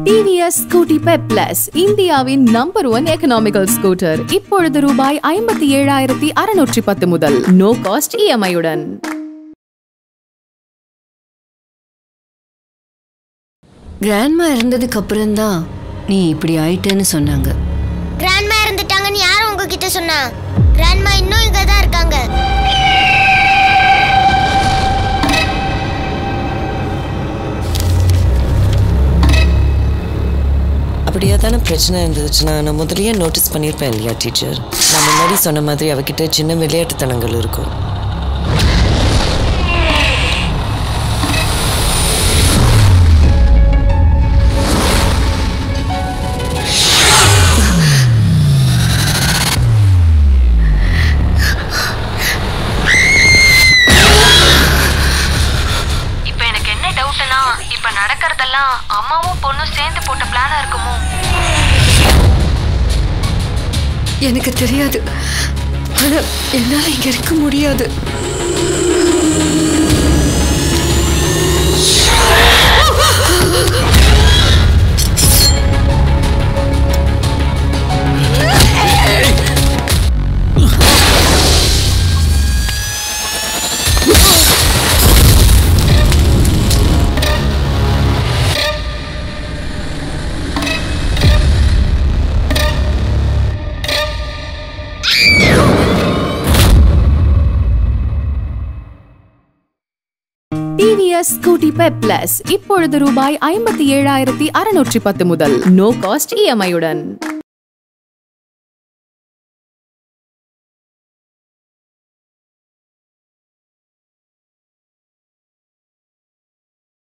TVS Scooty Pep plus இந்தியாவின் number one economical scooter இப்பொழுது ரூபாய் ஐம்பத்தி ஏழாயிரத்தி அறுநூற்றி பத்து முதல் நோ காஸ்ட் இஎம்ஐயுடன் கிராண்ட்மா இருந்ததுக்கு அப்புறம் தான் நீ இப்படி ஆயிட்டேன்னு சொன்னாங்க கிராண்ட்மா இறந்துட்டாங்கன்னு யார் உங்ககிட்ட சொன்னா கிராண்ட்மா இன்னும் இங்க தான் இருக்காங்க அப்படியே தானே பிரச்சனை இருந்துச்சுன்னா நான் முதல்லயே நோட்டீஸ் பண்ணியிருப்பேன் இல்லையா டீச்சர் நான் முன்னாடி சொன்ன மாதிரி அவகிட்ட சின்ன விளையாட்டுத்தனங்கள் இருக்கும் இப்போ எனக்கு என்ன டவுட்னா இப்போ நடக்கிறதெல்லாம் அம்மாவும் பொண்ணும் சேர்ந்து போட்ட பிளானா இருக்குமோ எனக்கு தெரியாது ஆனா என்னால இங்க இருக்க முடியாது டிவிஎஸ் ஸ்கூட்டி பெப் பிளஸ் இப்பொழுது ரூபாய் ஐம்பத்தி ஏழாயிரத்தி அறுநூற்றி பத்து முதல் நோ காஸ்ட் இஎம்ஐயுடன்